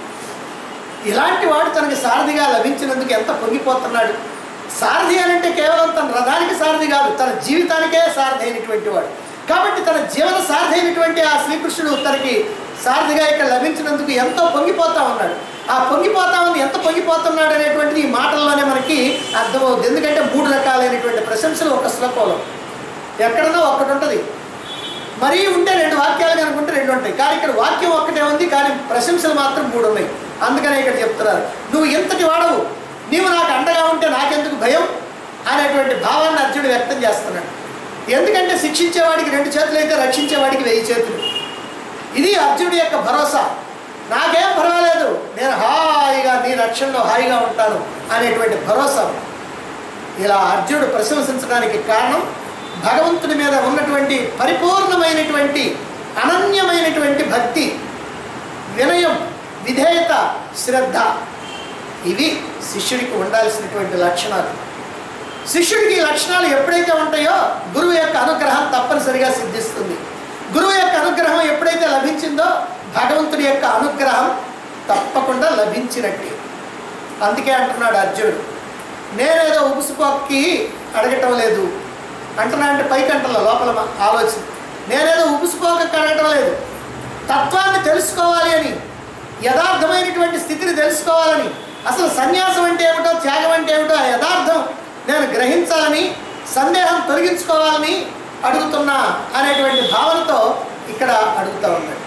ఇలాంటి వాడు తనకి సారథిగా లభించినందుకు ఎంత పొంగిపోతున్నాడు సారథి అని అంటే కేవలం తన రథానికి సారథి కాదు తన జీవితానికే సారథి అయినటువంటి వాడు కాబట్టి తన జీవన సారథి అయినటువంటి ఆ శ్రీకృష్ణుడు తనకి సారథిగా ఇక్కడ లభించినందుకు ఎంతో పొంగిపోతా ఉన్నాడు ఆ పొంగిపోతా ఉంది ఎంత పొంగిపోతున్నాడు అనేటువంటిది ఈ మాటల్లోనే మనకి అర్థమవుతుంది ఎందుకంటే మూడు రకాలైనటువంటి ప్రశంసలు ఒక శ్లోకంలో ఎక్కడన్నా ఒక్కటి ఉంటుంది మరీ ఉంటే రెండు వాక్యాలు కనుకుంటే రెండు ఉంటాయి కానీ ఇక్కడ వాక్యం ఒక్కటే ఉంది కానీ ప్రశంసలు మాత్రం మూడు ఉన్నాయి అందుకనే ఇక్కడ చెప్తున్నారు నువ్వు ఇంతటి వాడవు నీవు నాకు అండగా ఉంటే నాకెందుకు భయం అనేటువంటి భావాన్ని అర్జునుడు వ్యక్తం చేస్తున్నాడు ఎందుకంటే శిక్షించేవాడికి రెండు చేతులు అయితే రక్షించేవాడికి వెయ్యి చేతులు ఇది అర్జునుడి యొక్క భరోసా నాకేం పర్వాలేదు నేను హాయిగా నీ రక్షణలో హాయిగా ఉంటాను అనేటువంటి భరోసా ఇలా అర్జునుడు ప్రశంసించడానికి కారణం భగవంతుడి మీద ఉన్నటువంటి పరిపూర్ణమైనటువంటి అనన్యమైనటువంటి భక్తి వినయం విధేయత శ్రద్ధ ఇవి శిష్యుడికి ఉండాల్సినటువంటి లక్షణాలు శిష్యుడికి ఈ లక్షణాలు ఎప్పుడైతే ఉంటాయో గురువు యొక్క అనుగ్రహం తప్పనిసరిగా సిద్ధిస్తుంది గురువు యొక్క అనుగ్రహం ఎప్పుడైతే లభించిందో భగవంతుడి యొక్క అనుగ్రహం తప్పకుండా లభించినట్టే అందుకే అంటున్నాడు అర్జునుడు నేనేదో ఉబుసుపోక్కి అడగటం లేదు అంటున్నా అంటే పైకి అంటలో లోపల మా ఆలోచన నేనేదో ఉబుసుపోకకి అడగటం లేదు తత్వాన్ని తెలుసుకోవాలి అని యథార్థమైనటువంటి స్థితిని తెలుసుకోవాలని అసలు సన్యాసం అంటే ఏమిటో త్యాగం అంటే ఏమిటో ఆ యథార్థం నేను గ్రహించాలని సందేహం తొలగించుకోవాలని అడుగుతున్నా అనేటువంటి భావనతో ఇక్కడ అడుగుతా ఉన్నాడు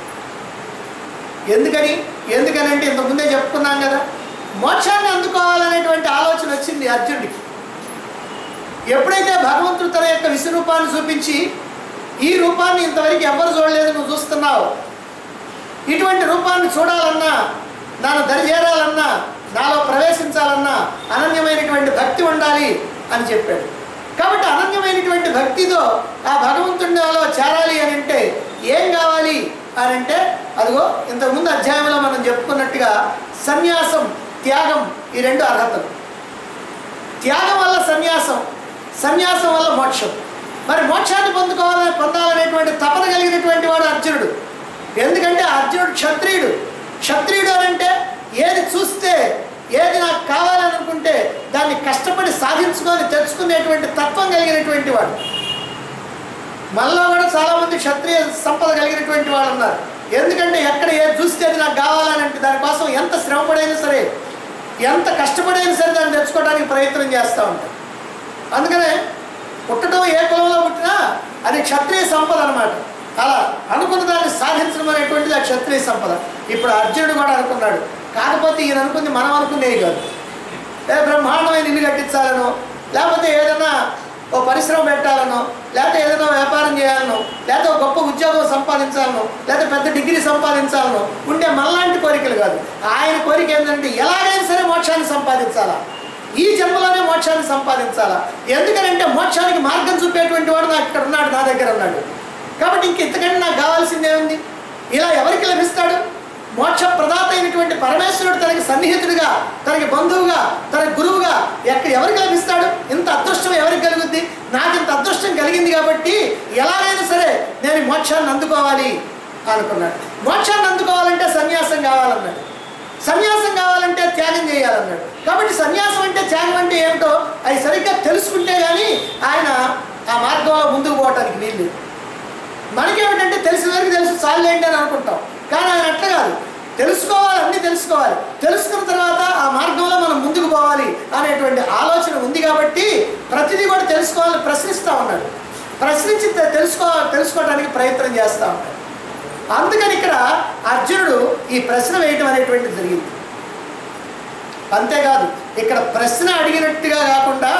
ఎందుకని ఎందుకని అంటే ఇంతకుముందే చెప్పుకున్నాం కదా మోక్షాన్ని అందుకోవాలనేటువంటి ఆలోచన వచ్చింది అర్జునుడికి ఎప్పుడైతే భగవంతుడు తన యొక్క విశ్వరూపాన్ని చూపించి ఈ రూపాన్ని ఇంతవరకు ఎవ్వరు చూడలేదు నువ్వు చూస్తున్నావు ఇటువంటి రూపాన్ని చూడాలన్నా నన్ను దరిచేరాలన్నా నాలో ప్రవేశించాలన్నా అనన్యమైనటువంటి భక్తి ఉండాలి అని చెప్పాడు కాబట్టి అనన్యమైనటువంటి భక్తితో ఆ భగవంతుడిలో చేరాలి అని అంటే ఏం కావాలి అని అంటే అదిగో ఇంతకుముందు అధ్యాయంలో మనం చెప్పుకున్నట్టుగా సన్యాసం త్యాగం ఈ రెండు అర్హతలు త్యాగం వల్ల సన్యాసం సన్యాసం వల్ల మోక్షం మరి మోక్షాన్ని పొందుకోవాలని పొందాలనేటువంటి తపన కలిగినటువంటి వాడు అర్జునుడు ఎందుకంటే అర్జునుడు క్షత్రియుడు క్షత్రియుడు అని అంటే ఏది చూస్తే ఏది నాకు కావాలని అనుకుంటే దాన్ని కష్టపడి సాధించుకొని తెచ్చుకునేటువంటి తత్వం కలిగినటువంటి వాడు మనలో కూడా చాలామంది క్షత్రియ సంపద కలిగినటువంటి వాళ్ళు ఉన్నారు ఎందుకంటే ఎక్కడ ఏది చూస్తే అది నాకు కావాలని అంటే దానికోసం ఎంత శ్రమపడైనా సరే ఎంత కష్టపడైనా సరే దాన్ని తెచ్చుకోవడానికి ప్రయత్నం చేస్తూ ఉంటారు అందుకనే పుట్టడం ఏ కులంలో పుట్టినా అది క్షత్రియ సంపద అనమాట అలా అనుకున్న దాన్ని సాధించడం అనేటువంటిది ఆ క్షత్రియ సంపద ఇప్పుడు అర్జునుడు కూడా అనుకున్నాడు కాకపోతే ఈయన అనుకుంది మనం అనుకునేవి కాదు ఏ బ్రహ్మాండమైన ఇల్లు కట్టించాలనో లేకపోతే ఏదైనా ఓ పరిశ్రమ పెట్టాలనో లేకపోతే ఏదైనా వ్యాపారం చేయాలనో లేకపోతే ఒక గొప్ప ఉద్యోగం సంపాదించాలనో లేకపోతే పెద్ద డిగ్రీ సంపాదించాలనో ఉండే మనలాంటి కోరికలు కాదు ఆయన కోరిక ఏంటంటే ఎలాగైనా సరే మోక్షాన్ని సంపాదించాలా ఈ జన్మలోనే మోక్షాన్ని సంపాదించాలా ఎందుకనంటే మోక్షానికి మార్గం చూపేటువంటి వాడు నాకు ఇక్కడ ఉన్నాడు నా దగ్గర ఉన్నాడు కాబట్టి ఇంక ఇంతకంటే నాకు కావాల్సిందే ఉంది ఇలా ఎవరికి లభిస్తాడు మోక్ష ప్రదాత అయినటువంటి పరమేశ్వరుడు తనకి సన్నిహితుడిగా తనకి బంధువుగా తన గురువుగా ఎక్కడ ఎవరికి లభిస్తాడు ఇంత అదృష్టం ఎవరికి కలుగుద్ది నాకు ఇంత అదృష్టం కలిగింది కాబట్టి ఎలాగైనా సరే నేను ఈ మోక్షాన్ని అందుకోవాలి అనుకున్నాడు మోక్షాన్ని అందుకోవాలంటే సన్యాసం కావాలన్నాడు సన్యాసం కావాలంటే త్యాగం చేయాలన్నాడు కాబట్టి సన్యాసం అంటే త్యాగం అంటే ఏమిటో అవి సరిగ్గా తెలుసుకుంటే కానీ ఆయన ఆ మార్గంలో ముందుకు పోవటానికి వీలు మనకేమిటంటే తెలిసిన వరకు తెలుసు చాలేంటి అని అనుకుంటాం కానీ ఆయన అట్లా కాదు తెలుసుకోవాలి అన్నీ తెలుసుకోవాలి తెలుసుకున్న తర్వాత ఆ మార్గంలో మనం ముందుకు పోవాలి అనేటువంటి ఆలోచన ఉంది కాబట్టి ప్రతిదీ కూడా తెలుసుకోవాలని ప్రశ్నిస్తూ ఉన్నాడు ప్రశ్నించి తె- తెలుసుకో తెలుసుకోవడానికి ప్రయత్నం చేస్తూ ఉన్నాడు అందుకని ఇక్కడ అర్జునుడు ఈ ప్రశ్న వేయటం అనేటువంటిది జరిగింది అంతేకాదు ఇక్కడ ప్రశ్న అడిగినట్టుగా కాకుండా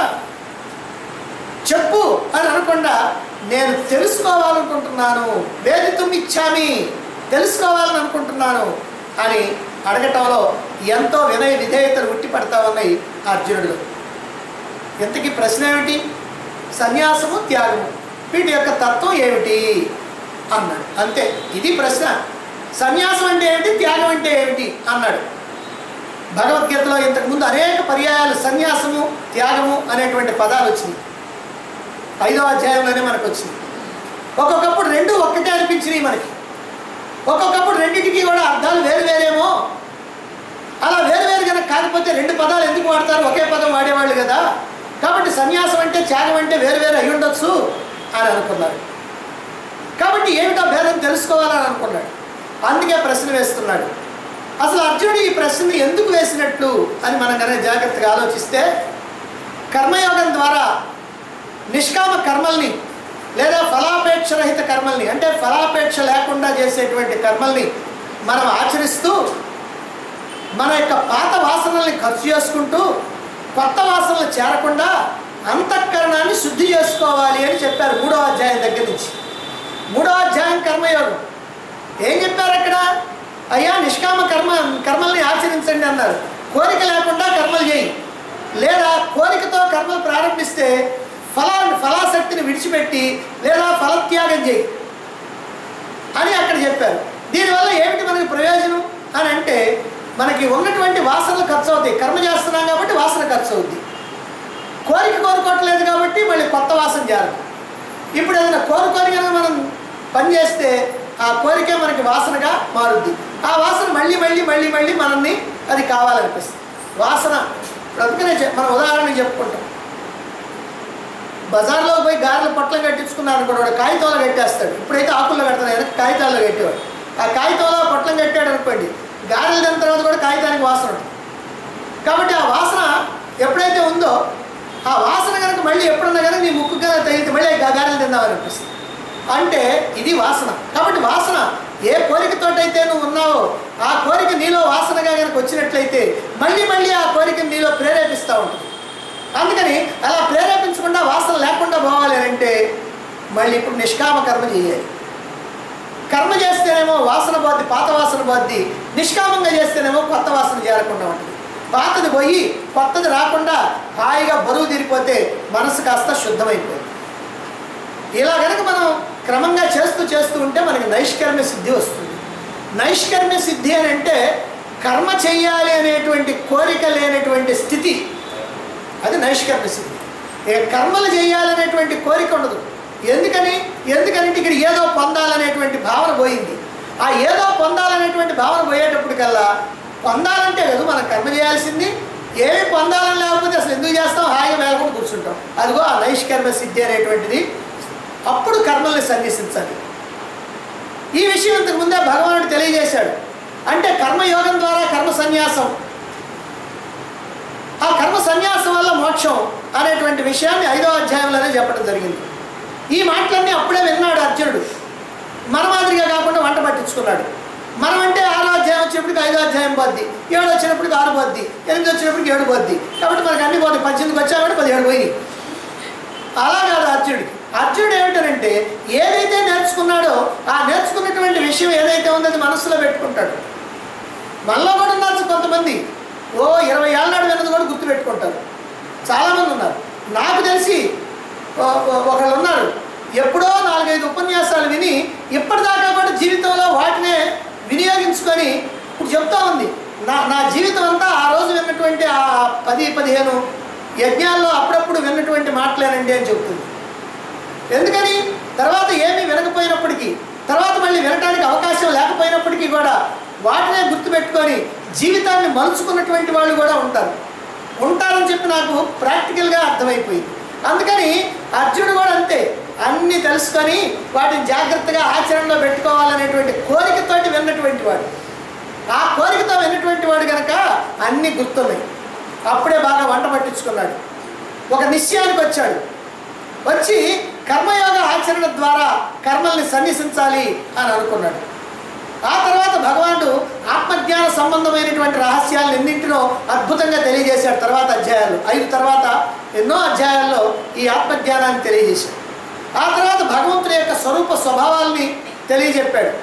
చెప్పు అని అనకుండా నేను తెలుసుకోవాలనుకుంటున్నాను వేదితం ఇచ్చామి తెలుసుకోవాలని అనుకుంటున్నాను అని అడగటంలో ఎంతో వినయ విధేయతలు ఉట్టి పడతా ఉన్నాయి అర్జునుడు ఇంతకీ ప్రశ్న ఏమిటి సన్యాసము త్యాగము వీటి యొక్క తత్వం ఏమిటి అన్నాడు అంతే ఇది ప్రశ్న సన్యాసం అంటే ఏమిటి త్యాగం అంటే ఏమిటి అన్నాడు భగవద్గీతలో ఇంతకుముందు అనేక పర్యాయాలు సన్యాసము త్యాగము అనేటువంటి పదాలు వచ్చినాయి ఐదవ అధ్యాయంలోనే మనకు వచ్చింది ఒక్కొక్కప్పుడు రెండు ఒక్కటే అనిపించినాయి మనకి ఒక్కొక్కప్పుడు రెండింటికి కూడా అర్థాలు వేరు వేరేమో అలా వేరు వేరు కనుక కాకపోతే రెండు పదాలు ఎందుకు వాడతారు ఒకే పదం వాడేవాళ్ళు కదా కాబట్టి సన్యాసం అంటే త్యాగం అంటే వేరు వేరు అయి ఉండొచ్చు అని అనుకున్నారు కాబట్టి ఏమిటో భేదం తెలుసుకోవాలని అనుకున్నాడు అందుకే ప్రశ్న వేస్తున్నాడు అసలు అర్జునుడు ఈ ప్రశ్నని ఎందుకు వేసినట్లు అని మనం కనుక జాగ్రత్తగా ఆలోచిస్తే కర్మయోగం ద్వారా నిష్కామ కర్మల్ని లేదా ఫలాపేక్ష రహిత కర్మల్ని అంటే ఫలాపేక్ష లేకుండా చేసేటువంటి కర్మల్ని మనం ఆచరిస్తూ మన యొక్క పాత వాసనల్ని ఖర్చు చేసుకుంటూ కొత్త వాసనలు చేరకుండా అంతఃకరణాన్ని శుద్ధి చేసుకోవాలి అని చెప్పారు మూడో అధ్యాయం దగ్గర నుంచి మూడో అధ్యాయం కర్మయోగం ఏం చెప్పారు అక్కడ అయ్యా నిష్కామ కర్మ కర్మల్ని ఆచరించండి అన్నారు కోరిక లేకుండా కర్మలు చేయి లేదా కోరికతో కర్మలు ప్రారంభిస్తే ఫలా ఫలాసక్తిని విడిచిపెట్టి లేదా ఫలత్యాగం చేయి అని అక్కడ చెప్పారు దీనివల్ల ఏమిటి మనకి ప్రయోజనం అని అంటే మనకి ఉన్నటువంటి వాసనలు ఖర్చు అవుతాయి కర్మ చేస్తున్నాం కాబట్టి వాసన ఖర్చు అవుద్ది కోరిక కోరుకోవట్లేదు కాబట్టి మళ్ళీ కొత్త వాసన చేరదు ఇప్పుడు ఏదైనా కోరుకొని కనుక మనం పని చేస్తే ఆ కోరికే మనకి వాసనగా మారుద్ది ఆ వాసన మళ్ళీ మళ్ళీ మళ్ళీ మళ్ళీ మనల్ని అది కావాలనిపిస్తుంది వాసన ఇప్పుడు అందుకనే చె- మనం ఉదాహరణకి చెప్పుకుంటాం బజార్లో పోయి గారెల పొట్లం కట్టించుకున్నాను అనుకోండి వాడు కాగితంలో కట్టేస్తాడు ఇప్పుడైతే ఆకుల్లో కడతాను వెనక కాగితాల్లో కట్టేవాడు ఆ కాగితంలో పొట్లం కట్టాడు అనుకోండి గారెలు తిన్న తర్వాత కూడా కాగితానికి వాసన ఉంటుంది కాబట్టి ఆ వాసన ఎప్పుడైతే ఉందో ఆ వాసన కనుక మళ్ళీ ఎప్పుడన్నా కనుక నీ ముక్కు కనుక తగిలితే మళ్ళీ ఆ గారెలు తిందామని అనిపిస్తుంది అంటే ఇది వాసన కాబట్టి వాసన ఏ కోరికతోటైతే నువ్వు ఉన్నావో ఆ కోరిక నీలో వాసనగా కనుక వచ్చినట్లయితే మళ్ళీ మళ్ళీ ఆ కోరికను నీలో ప్రేరేపిస్తూ ఉంటుంది అందుకని అలా ప్రేరేపించకుండా వాసన లేకుండా పోవాలి అని అంటే మళ్ళీ ఇప్పుడు నిష్కామ కర్మ చేయాలి కర్మ చేస్తేనేమో వాసన పోద్ది పాత వాసన పోద్ది నిష్కామంగా చేస్తేనేమో కొత్త వాసన చేరకుండా ఉంటుంది పాతది పోయి కొత్తది రాకుండా హాయిగా బరువు తీరిపోతే మనసు కాస్త శుద్ధమైపోతుంది ఇలా కనుక మనం క్రమంగా చేస్తూ చేస్తూ ఉంటే మనకి నైష్కర్మ్య సిద్ధి వస్తుంది నైష్కర్మ్య సిద్ధి అని అంటే కర్మ చెయ్యాలి అనేటువంటి కోరిక లేనటువంటి స్థితి అది నైష్కర్మ్య సిద్ధి ఇక కర్మలు చేయాలనేటువంటి కోరిక ఉండదు ఎందుకని ఎందుకంటే ఇక్కడ ఏదో పొందాలనేటువంటి భావన పోయింది ఆ ఏదో పొందాలనేటువంటి భావన పోయేటప్పటికల్లా పొందాలంటే కదా మనం కర్మ చేయాల్సింది ఏమి పొందాలని లేకపోతే అసలు ఎందుకు చేస్తాం హాయిగా మేలకుండా కూర్చుంటాం అదిగో ఆ నైష్కర్మ సిద్ధి అనేటువంటిది అప్పుడు కర్మల్ని సన్యసించాలి ఈ విషయం ఇంతకు ముందే భగవానుడు తెలియజేశాడు అంటే కర్మయోగం ద్వారా కర్మ సన్యాసం ఆ కర్మ సన్యాసం వల్ల మోక్షం అనేటువంటి విషయాన్ని ఐదో అధ్యాయంలోనే చెప్పడం జరిగింది ఈ మాటలన్నీ అప్పుడే విన్నాడు అర్జునుడు మన మాదిరిగా కాకుండా వంట పట్టించుకున్నాడు మనం అంటే ఆరో అధ్యాయం వచ్చినప్పటికి ఐదో అధ్యాయం పోద్ది ఏడు వచ్చినప్పటికి ఆరు పోద్ది ఎనిమిది వచ్చినప్పటికి ఏడు పోద్ది కాబట్టి మనకి అన్ని పోతాయి పద్దెనిమిదికి వచ్చా కూడా పదిహేడు పోయి అలా కాదు అర్జునుడికి అర్జునుడు ఏమిటనంటే ఏదైతే నేర్చుకున్నాడో ఆ నేర్చుకున్నటువంటి విషయం ఏదైతే ఉందో అది మనసులో పెట్టుకుంటాడు మనలో కూడా ఉన్నారు కొంతమంది ఓ ఇరవై ఏళ్ళ నాడు విన్నది కూడా గుర్తుపెట్టుకుంటారు చాలామంది ఉన్నారు నాకు తెలిసి ఓ- ఓ- ఒకళ్ళు ఉన్నారు ఎప్పుడో నాలుగైదు ఉపన్యాసాలు విని ఇప్పటిదాకా కూడా జీవితంలో వాటినే వినియోగించుకొని ఇప్పుడు చెప్తా ఉంది నా నా జీవితం అంతా ఆ రోజు విన్నటువంటి ఆ పది పదిహేను యజ్ఞాల్లో అప్పుడప్పుడు విన్నటువంటి మాటలేనండి అని చెప్తుంది ఎందుకని తర్వాత ఏమీ వినకపోయినప్పటికీ తర్వాత మళ్ళీ వినటానికి అవకాశం లేకపోయినప్పటికీ కూడా వాటినే గుర్తుపెట్టుకొని జీవితాన్ని మలుచుకున్నటువంటి వాళ్ళు కూడా ఉంటారు ఉంటారని చెప్పి నాకు ప్రాక్టికల్గా అర్థమైపోయింది అందుకని అర్జునుడు కూడా అంతే అన్నీ తెలుసుకొని వాటిని జాగ్రత్తగా ఆచరణలో పెట్టుకోవాలనేటువంటి కోరికతోటి విన్నటువంటి వాడు ఆ కోరికతో విన్నటువంటి వాడు కనుక అన్నీ గుర్తున్నాయి అప్పుడే బాగా వంట పట్టించుకున్నాడు ఒక నిశ్చయానికి వచ్చాడు వచ్చి కర్మయోగ ఆచరణ ద్వారా కర్మల్ని సన్యసించాలి అని అనుకున్నాడు ఆ తర్వాత భగవానుడు ఆత్మజ్ఞాన సంబంధమైనటువంటి రహస్యాలను ఎన్నింటినో అద్భుతంగా తెలియజేశాడు తర్వాత అధ్యాయాలు ఐదు తర్వాత ఎన్నో అధ్యాయాల్లో ఈ ఆత్మజ్ఞానాన్ని తెలియజేశాడు ఆ తర్వాత భగవంతుడి యొక్క స్వరూప స్వభావాల్ని తెలియజెప్పాడు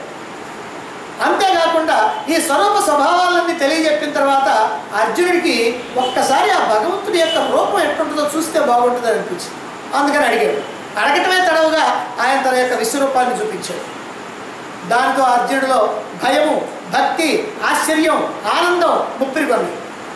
అంతేకాకుండా ఈ స్వరూప స్వభావాలన్నీ తెలియజెప్పిన తర్వాత అర్జునుడికి ఒక్కసారి ఆ భగవంతుడి యొక్క రూపం ఎట్లుంటుందో చూస్తే బాగుంటుంది అనిపించింది అందుకని అడిగాడు అడగటమే తడవుగా ఆయన తన యొక్క విశ్వరూపాన్ని చూపించాడు దాంతో అర్జునుడిలో భయము భక్తి ఆశ్చర్యం ఆనందం ముప్పిరికొంది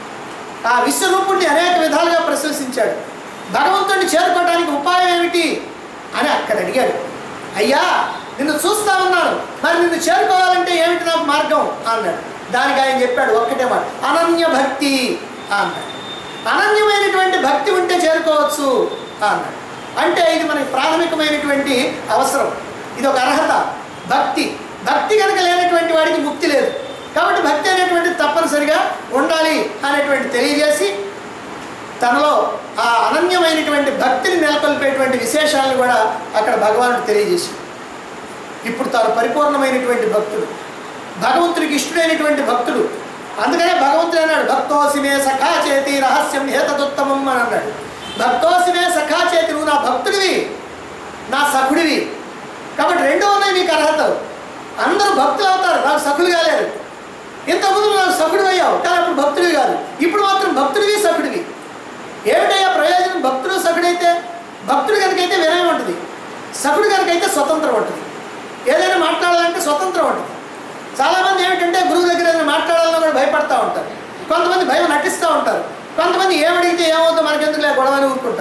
ఆ విశ్వరూపుణ్ణి అనేక విధాలుగా ప్రశంసించాడు భగవంతుడిని చేరుకోవడానికి ఉపాయం ఏమిటి అని అక్కడ అడిగాడు అయ్యా నిన్ను చూస్తా ఉన్నాను మరి నిన్ను చేరుకోవాలంటే ఏమిటి నాకు మార్గం అన్నాడు దానికి ఆయన చెప్పాడు ఒక్కటే మాట అనన్య భక్తి అన్నాడు అనన్యమైనటువంటి భక్తి ఉంటే చేరుకోవచ్చు అన్నాడు అంటే ఇది మనకి ప్రాథమికమైనటువంటి అవసరం ఇది ఒక అర్హత భక్తి భక్తి కనుక లేనటువంటి వాడికి ముక్తి లేదు కాబట్టి భక్తి అనేటువంటిది తప్పనిసరిగా ఉండాలి అనేటువంటి తెలియజేసి తనలో ఆ అనన్యమైనటువంటి భక్తిని నెలకొల్పేటువంటి విశేషాలను కూడా అక్కడ భగవానుడు తెలియజేశాడు ఇప్పుడు తాను పరిపూర్ణమైనటువంటి భక్తుడు భగవంతుడికి ఇష్టడైనటువంటి భక్తుడు అందుకనే భగవంతుడు అన్నాడు భక్తోసిమే సఖా చేతి రహస్యం హేతదుత్తమం అని అన్నాడు భక్తోసిమే సఖా చేతి నువ్వు నా భక్తుడివి నా సఖుడివి కాబట్టి రెండు ఉన్నాయి నీకు అర్హతలు అందరూ భక్తులు అవుతారు నాకు సఖులు కాలేరు ఇంతకుముందు నువ్వు నాకు సఖుడు అయ్యావు కానీ అప్పుడు భక్తుడివి కాదు ఇప్పుడు మాత్రం భక్తుడివి సఖుడివి ఏమిటయ్యా ప్రయోజనం భక్తుడు సఖుడైతే భక్తుడు కనుకైతే వినయం ఉంటుంది సఖుడు కనుకైతే స్వతంత్రం ఉంటుంది ఏదైనా మాట్లాడాలంటే స్వతంత్రం ఉంటుంది చాలామంది ఏమిటంటే గురువు దగ్గర ఏదైనా మాట్లాడాలన్నా కూడా భయపడతా ఉంటారు కొంతమంది భయం నటిస్తూ ఉంటారు కొంతమంది ఏమడిగితే ఏమవుతుందో మనకెందుకు లే గొడవని ఊరుకుంటారు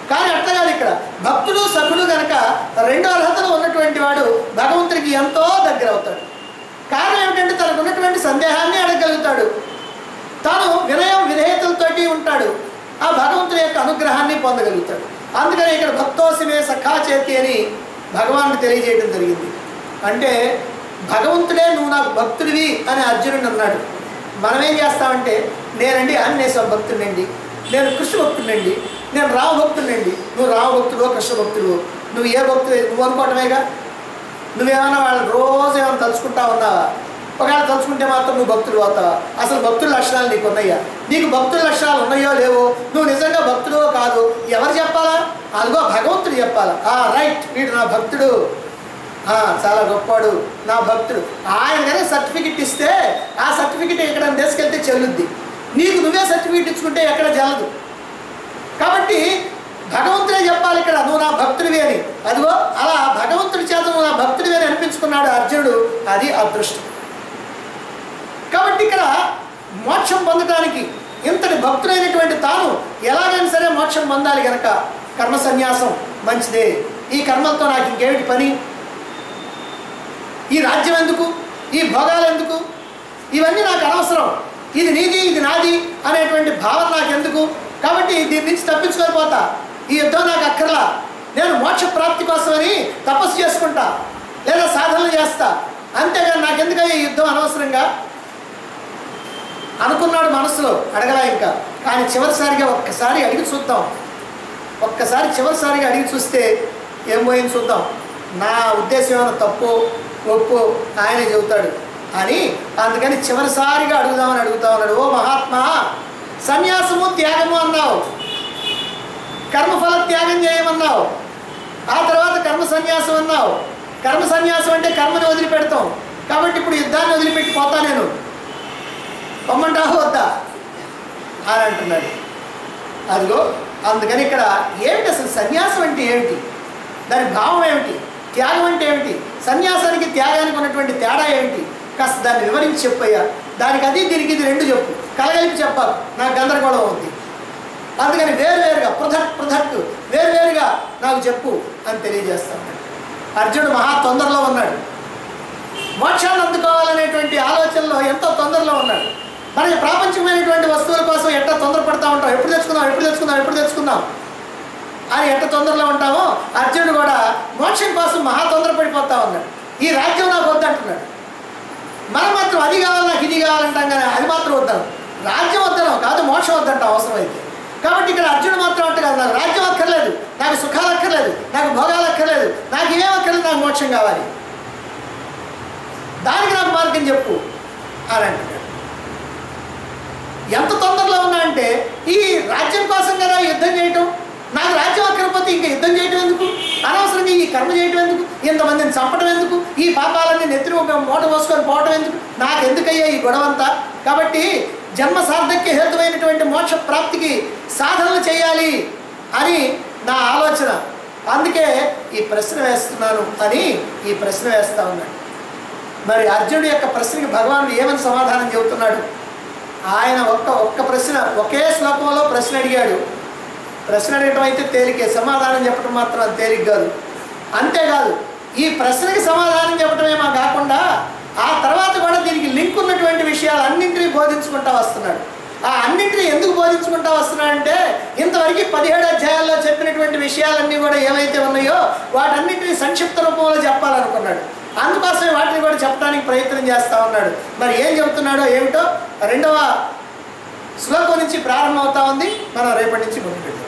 కానీ అట్లా కాదు ఇక్కడ భక్తుడు సఖుడు గనక రెండు అర్హతలు ఉన్నటువంటి వాడు భగవంతుడికి ఎంతో దగ్గర అవుతాడు కారణం ఏమిటంటే తనకు ఉన్నటువంటి సందేహాన్ని అడగలుగుతాడు తాను వినయం విధేయతలతోటి ఉంటాడు ఆ భగవంతుని యొక్క అనుగ్రహాన్ని పొందగలుగుతాడు అందుకని ఇక్కడ భక్తోసిమే సఖా చేతి అని భగవానుడు తెలియజేయడం జరిగింది అంటే భగవంతుడే నువ్వు నాకు భక్తుడివి అని అర్జునుడు అన్నాడు మనం ఏం చేస్తామంటే నేనండి ఆంజనేయ భక్తుడండి నేను కృష్ణ భక్తుడండి నేను రామ భక్తుడండి నువ్వు రామ భక్తుడు కృష్ణ భక్తుడు నువ్వు ఏ భక్తుడు నువ్వు అనుకోవటమేగా నువ్వేమన్నా వాళ్ళని రోజు ఏమైనా తలుచుకుంటా ఉన్నావా ఒకవేళ తలుచుకుంటే మాత్రం నువ్వు భక్తుడు అవుతావా అసలు భక్తుల లక్షణాలు నీకు ఉన్నాయా నీకు భక్తుల లక్షణాలు ఉన్నాయో లేవో నువ్వు నిజంగా భక్తుడో కాదు ఎవరు చెప్పాలా అదిగో భగవంతుడు చెప్పాలా ఆ రైట్ వీడు నా భక్తుడు ఆ, చాలా గొప్పవాడు నా భక్తుడు ఆయన కనుక సర్టిఫికెట్ ఇస్తే ఆ సర్టిఫికెట్ ఎక్కడ తీసుకెళ్తే చెల్లుద్ది నీకు నువ్వే సర్టిఫికెట్ ఇచ్చుకుంటే ఎక్కడ చెల్లదు కాబట్టి భగవంతుడే చెప్పాలి ఇక్కడ నువ్వు నా భక్తుడివి అని అదిగో అలా భగవంతుడి చేత నువ్వు నా భక్తుడివి అని అనిపించుకున్నాడు అర్జునుడు అది అదృష్టం కాబట్టి ఇక్కడ మోక్షం పొందడానికి ఇంతటి భక్తుడైనటువంటి తాను ఎలాగైనా సరే మోక్షం పొందాలి గనక కర్మ సన్యాసం మంచిదే ఈ కర్మలతో నాకు ఇంకేమిటి పని ఈ రాజ్యం ఎందుకు ఈ భోగాలు ఎందుకు ఇవన్నీ నాకు అనవసరం ఇది నీది ఇది నాది అనేటువంటి భావన నాకు ఎందుకు కాబట్టి దీని నుంచి తప్పించుకొని పోతా ఈ యుద్ధం నాకు అక్కర్లా నేను మోక్ష ప్రాప్తి కోసమని తపస్సు చేసుకుంటా లేదా సాధనలు చేస్తా అంతేగాని నాకెందుకయ్యా ఈ యుద్ధం అనవసరంగా అనుకున్నాడు మనసులో అడగలా ఇంకా కానీ చివరిసారిగా ఒక్కసారి అడిగి చూద్దాం ఒక్కసారి చివరిసారిగా అడిగి చూస్తే ఏం పోయింది చూద్దాం నా ఉద్దేశం ఏమైనా తప్పు ఒప్పు ఆయనే చెబుతాడు అని అందుకని చివరిసారిగా అడుగుదామని అడుగుతా ఉన్నాడు ఓ మహాత్మా సన్యాసము త్యాగము అన్నావు కర్మఫల త్యాగం చేయమన్నావు ఆ తర్వాత కర్మ సన్యాసం అన్నావు కర్మ సన్యాసం అంటే కర్మని వదిలిపెడతాం కాబట్టి ఇప్పుడు యుద్ధాన్ని వదిలిపెట్టి పోతా నేను పొమ్మంటావా వద్దా అని అంటున్నాడు అదిగో అందుకని ఇక్కడ ఏమిటి అసలు సన్యాసం అంటే ఏమిటి దాని భావం ఏమిటి త్యాగం అంటే ఏమిటి సన్యాసానికి త్యాగానికి ఉన్నటువంటి తేడా ఏమిటి కాస్త దాన్ని వివరించి చెప్పయ్యా దానికి అది దీనికి ఇది రెండు చెప్పు కలగలిపి చెప్పాలి నాకు గందరగోళం అవుతుంది అందుకని వేరువేరుగా పృథక్ పృథక్ వేరువేరుగా నాకు చెప్పు అని తెలియజేస్తాను అర్జునుడు మహా తొందరలో ఉన్నాడు మోక్షాన్ని అందుకోవాలనేటువంటి ఆలోచనలో ఎంతో తొందరలో ఉన్నాడు మనకి ప్రాపంచికమైనటువంటి వస్తువుల కోసం ఎట్లా తొందరపడతా ఉంటాం ఎప్పుడు తెచ్చుకుందాం ఎప్పుడు తెచ్చుకుందాం ఎప్పుడు తెచ్చుకుందాం అని ఎట్ట తొందరలో ఉంటామో అర్జునుడు కూడా మోక్షం కోసం మహా తొందరపడిపోతా ఉన్నాడు ఈ రాజ్యం నాకు వద్దంటున్నాడు మనం మాత్రం అది కావాలి నాకు ఇది కావాలంటాం కానీ అది మాత్రం వద్దాం రాజ్యం వద్దనం కాదు మోక్షం వద్దంటాం అవసరమైతే కాబట్టి ఇక్కడ అర్జునుడు మాత్రం అంట కాదు నాకు రాజ్యం అక్కర్లేదు నాకు సుఖాలు అక్కర్లేదు నాకు భోగాలు అక్కర్లేదు నాకు ఇవేం అక్కర్లేదు నాకు మోక్షం కావాలి దానికి నాకు మార్గం చెప్పు అని అంటున్నాడు ఎంత తొందరలో ఉన్నా అంటే ఈ రాజ్యం కోసం కదా యుద్ధం చేయటం నాకు రాజ్యం అక్కకపోతే ఇంకా యుద్ధం చేయటం ఎందుకు అనవసరంగా ఈ కర్మ చేయటం ఎందుకు ఇంతమందిని చంపడం ఎందుకు ఈ పాపాలన్నీ నెత్తిన ఒక మూట పోసుకొని పోవటం ఎందుకు నాకు ఎందుకయ్యా ఈ గొడవంతా కాబట్టి జన్మ సార్థక్య హేతువైనటువంటి మోక్ష ప్రాప్తికి సాధనలు చేయాలి అని నా ఆలోచన అందుకే ఈ ప్రశ్న వేస్తున్నాను అని ఈ ప్రశ్న వేస్తా ఉన్నాడు మరి అర్జునుడి యొక్క ప్రశ్నకి భగవానుడు ఏమని సమాధానం చెబుతున్నాడు ఆయన ఒక్క ఒక్క ప్రశ్న ఒకే శ్లోకంలో ప్రశ్న అడిగాడు ప్రశ్న అడగటం అయితే తేలికే సమాధానం చెప్పడం మాత్రం అది తేలిక కాదు అంతేకాదు ఈ ప్రశ్నకి సమాధానం చెప్పడమే మా కాకుండా ఆ తర్వాత కూడా దీనికి లింక్ ఉన్నటువంటి విషయాలు అన్నింటినీ బోధించుకుంటా వస్తున్నాడు ఆ అన్నింటినీ ఎందుకు బోధించుకుంటా వస్తున్నాడంటే ఇంతవరకు పదిహేడు అధ్యాయాల్లో చెప్పినటువంటి విషయాలన్నీ కూడా ఏవైతే ఉన్నాయో వాటన్నింటినీ సంక్షిప్త రూపంలో చెప్పాలనుకున్నాడు అందుకోసమే వాటిని కూడా చెప్పడానికి ప్రయత్నం చేస్తా ఉన్నాడు మరి ఏం చెబుతున్నాడో ఏమిటో రెండవ శ్లోకం నుంచి ప్రారంభం అవుతా ఉంది మనం రేపటి నుంచి ముందుకు వెళ్దాం